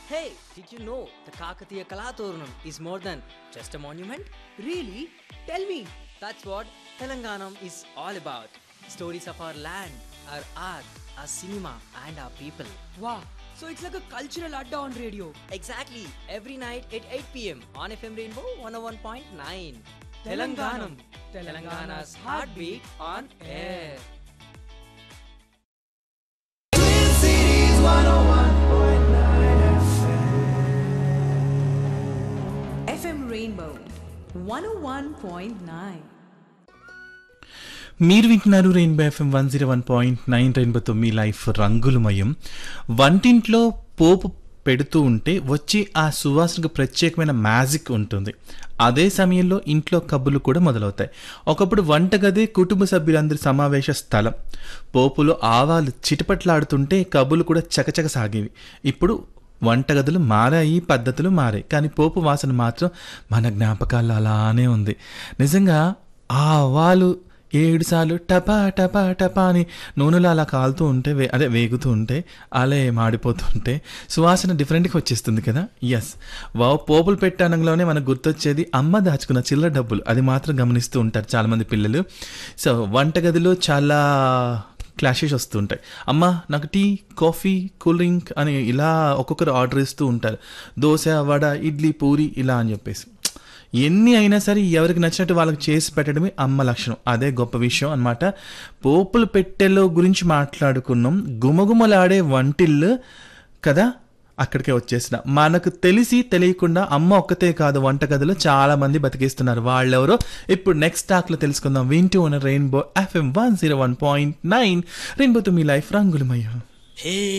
Hey, did you know the Kakatiya Kalaturnam is more than just a monument? Really? Tell me. That's what Telanganam is all about. Stories of our land, our art, our cinema, and our people. Wow. So it's like a cultural adda on radio. Exactly, every night at 8 pm on FM Rainbow 101.9. Telanganam, Telangana's heartbeat on air. FM Rainbow 101.9. మీరు వింటున్నారు rainbow FM one zero one point nine రెయిన్బోతో మీ life రంగులమయం వంటింట్లో పోపు పెడుతూ ఉంటే వచ్చి ఆ సువాసనకు ప్రత్యేకమైన మ్యాజిక్ ఉంటుంది అదే సమయంలో ఇంట్లో కబ్బులు కూడా మొదలవుతాయి ఒకప్పుడు వంటగది కుటుంబ సభ్యులందరి సమావేశ స్థలం పోపులో ఆవాలు చిటపట్లాడుతుంటే కబ్బులు కూడా చకచక సాగేవి ఇప్పుడు వంటగదులు మారాయి పద్ధతులు మారాయి కానీ పోపు వాసన మాత్రం మన జ్ఞాపకాల్లో అలానే ఉంది నిజంగా ఆ ఆవాలు ఏడు సార్లు టపా టపా టపా అని నూనెలో అలా కాలుతూ ఉంటే వే అదే వేగుతూ ఉంటే అలే మాడిపోతుంటే సువాసన డిఫరెంట్గా వచ్చేస్తుంది కదా ఎస్ వా పోపులు పెట్టానంలోనే మనకు గుర్తొచ్చేది అమ్మ దాచుకున్న చిల్లర డబ్బులు అది మాత్రం గమనిస్తూ ఉంటారు చాలామంది పిల్లలు సో వంటగదిలో చాలా క్లాషెస్ వస్తుంటాయి అమ్మ నాకు టీ కాఫీ కూల్ డ్రింక్ అని ఇలా ఒక్కొక్కరు ఆర్డర్ ఇస్తూ ఉంటారు దోశ వడ ఇడ్లీ పూరి ఇలా అని చెప్పేసి ఎన్ని అయినా సరే ఎవరికి నచ్చినట్టు వాళ్ళకి చేసి పెట్టడమే అమ్మ లక్షణం అదే గొప్ప విషయం అన్నమాట పోపులు పెట్టెలో గురించి మాట్లాడుకున్నాం గుమగుమలాడే వంటిల్లు కదా అక్కడికే వచ్చేసిన మనకు తెలిసి తెలియకుండా అమ్మ ఒక్కతే కాదు వంటగదిలో చాలా మంది బతికిస్తున్నారు వాళ్ళెవరో ఇప్పుడు నెక్స్ట్ టాక్లో తెలుసుకుందాం వింటూ ఉన్న rainbow FM one zero one point nine రెయిన్బోతో మీ లైఫ్ రంగులమయ్యా Hey,